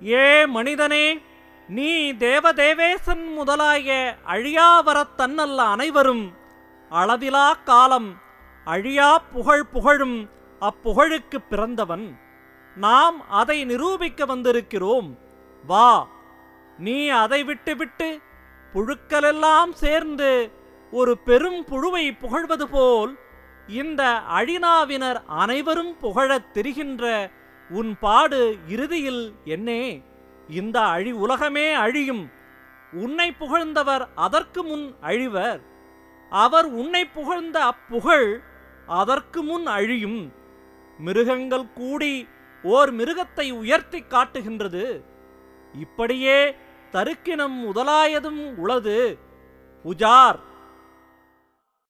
ஏ மனிதனே நீ தேவதேவேசன் முதலாய அழியாவரத் தன்னல்ல அனைவரும் அளவிலா காலம் அழியா புகழ் புகழும் அப்புகழுக்கு பிறந்தவன் நாம் அதை நிரூபிக்க வந்திருக்கிறோம் வா நீ அதை விட்டுவிட்டு புழுக்களெல்லாம் சேர்ந்து ஒரு பெரும் புழுவை புகழ்வது போல் இந்த அழினாவினர் அனைவரும் புகழத் தெரிகின்ற உன் பாடு இறுதியில் என்னே இந்த அழி உலகமே அழியும் உன்னை புகழ்ந்தவர் அதற்கு முன் அழிவர் அவர் உன்னை புகழ்ந்த அப்புகழ் அதற்கு முன் அழியும் மிருகங்கள் கூடி ஓர் மிருகத்தை உயர்த்தி காட்டுகின்றது இப்படியே தருக்கினம் முதலாயதும் உளது உஜார்